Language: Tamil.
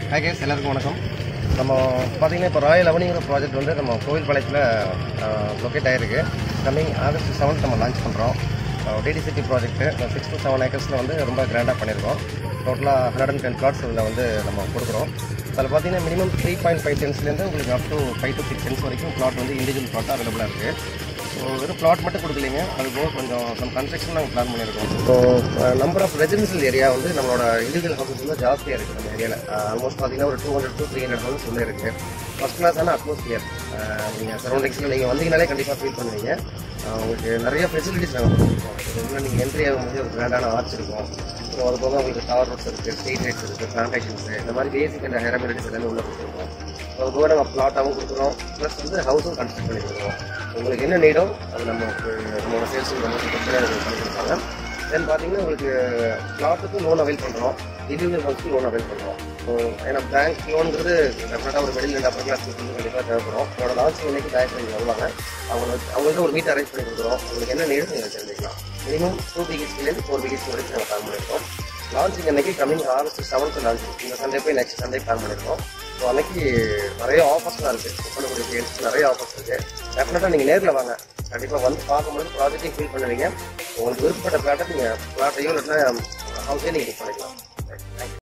ஹாய் கேஸ் எல்லாருக்கும் வணக்கம் நம்ம பார்த்தீங்கன்னா இப்போ ராயல் அவனிங்கிற ப்ராஜெக்ட் வந்து நம்ம கோவில் பாளையத்தில் லொக்கேட் ஆகிருக்கு கம்மிங் ஆகஸ்ட் செவன்த் நம்ம லான்ச் பண்ணுறோம் DT city project six to seven ஏக்கர்ஸில் வந்து ரொம்ப கிராண்டாக பண்ணியிருக்கோம் டோட்டலாக ஹண்ட்ரட் அண்ட் டென் பிளாட்ஸ் இதில் வந்து நம்ம கொடுக்குறோம் அதில் பார்த்தீங்கன்னா மினிமம் த்ரீ பாயிண்ட் ஃபைவ் சென்ஸ்லேருந்து உங்களுக்கு up to five to six cents வரைக்கும் பிளாட் வந்து இண்டிவிஜுவல் பிளாட்டாக அவைலபிளாக இருக்குது ஸோ வெறும் பிளாட் மட்டும் கொடுக்கலைங்க அது போக கொஞ்சம் சம் கன்ஸ்ட்ரக்ஷன் நாங்கள் பிளான் பண்ணியிருக்கோம் so number of residential area வந்து நம்மளோட இண்டிவிஜுவல் ஹவுசஸ் வந்து ஜாஸ்தியாக இருக்குது நம்ம ஏரியாவில் ஆல்மோஸ்ட் பார்த்தீங்கன்னா ஒரு two hundred to three hundred house உள்ள இருக்குது ஃபஸ்ட் கிளாஸான அட்மாஸ்பியர் நீங்கள் சரௌண்டிங்ஸில் நீங்கள் வந்தீங்கனாலே கண்டிப்பாக ஃபீல் பண்ணுவீங்க ஆஹ் உங்களுக்கு நிறைய ஃபெசிலிட்டிஸ் நாங்கள் கொடுத்துருக்கோம் உள்ள நீங்கள் என்ட்ரி ஆகும்போது ஒரு கிராண்டான ஆர்ச் இருக்கும் ஸோ அது போக உங்களுக்கு டவர் ரோட்ஸ் இருக்குது ஸ்ட்ரீட் லைட்ஸ் இருக்குது பிளான்டேஷன்ஸ் இந்த மாதிரி பேசிக் அண்ட் ஹேர் அமிலிட்டிஸ் எல்லாமே உள்ள கொடுத்துருக்கோம் ஸோ அது போக நம்ம பிளாட்டாகவும் கொடுக்குறோம் ப்ளஸ் வந்து ஹவுஸும் கன்ஸ்ட்ரக்ட் பண்ணி கொடுக்குறோம் உங்களுக்கு என்ன நீடோ அது நமக்கு நம்மளோட சேல்ஸ் ரொம்ப சூப்பராக பண்ணி கொடுப்பாங்க தென் பார்த்தீங்கன்னா உங்களுக்கு பிளாட்டுக்கும் லோன் அவைல் பண்ணுறோம் இண்டிவிஜுவல் ஹவுஸ்க்கு லோன் அவைல் பண்ணுறோம் ஸோ ஏன்னா பேங்க் லோனுங்கிறது டெஃபினட்டாக ஒரு மிடில் அண்ட் அப்பர் கிளாஸ் பீப்புளுக்கு கண்டிப்பாக தேவைப்படும் என்னோட லான்ச் இன்னைக்கு பேங்க் பண்ணி வருவாங்க அவங்க அவங்களுக்கு ஒரு மீட் அரேஞ்ச் பண்ணி கொடுக்குறோம் உங்களுக்கு என்ன நீடு நீங்கள் தெரிஞ்சுக்கலாம் மினிமம் டூ பிஹெச்பிலேருந்து ஃபோர் பிஹெச்பி வரைக்கும் நாங்கள் பிளான் பண்ணியிருக்கோம் லான்ச்சிங் அன்னைக்கு கம்மிங் ஆகஸ்ட் செவன்த் லான்ச் இந்த சண்டே போய் நெக்ஸ்ட் சண்டே பிளான் பண்ணியிருக்கோம் ஸோ அன்னைக்கு நிறைய ஆஃபர்ஸ்லாம் இருக்குது பண்ணக்கூடிய சேல்ஸ் நிறைய ஆஃபர்ஸ் இருக்குது டெஃபினட்டாக நீங்கள் நேரில் வாங்க கண்டிப்பாக வந்து பார்க்கும்போது ப்ராஜெக்டையும் ஃபீல் பண்ணுவீங்க உங்களுக்கு விருப்பப்பட்ட பிளாட்டை நீங்கள் பிளாட்டையோ இல்லைன்னா ஹவுஸையும் நீங்கள் புக் பண்ணிக்கலாம்